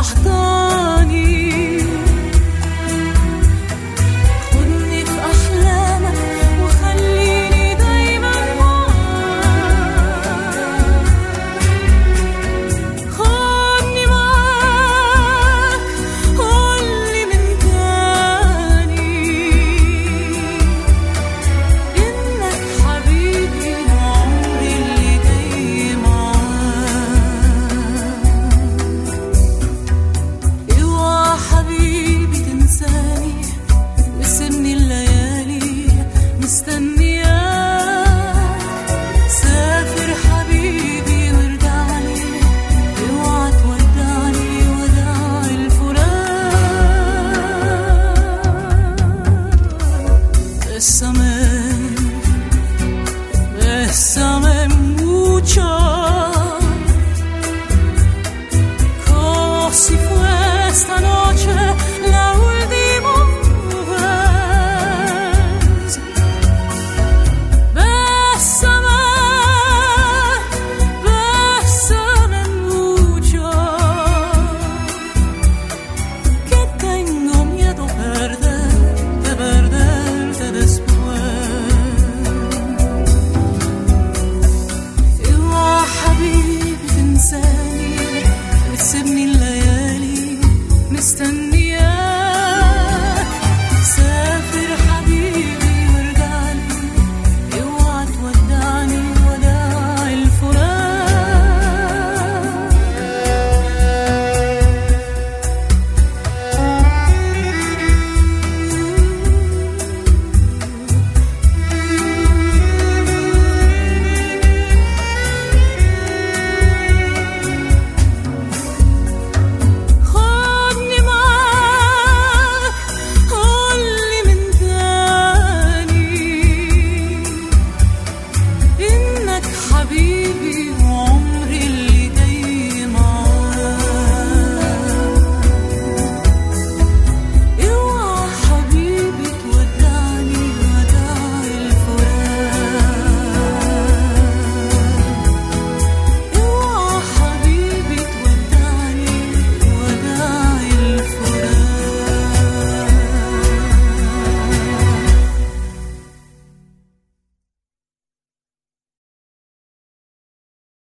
أحضاني خدني في أحلامك وخليني دايما معاك خدني معاك قولي من تاني إنك حبيبي وعمري اللي جاي معاك اوعى حبيبي تنساني وسيبني الليالي مستنياك سافر حبيبي وارجعلي اوعى تودعني وداع الفراق بésame bésame mucho como si fue esta noche la última vez. Bésame, bésame mucho, que tengo miedo perderte, perderte después. اوعى حبيبي تنساني وتسيبني الليالي مستني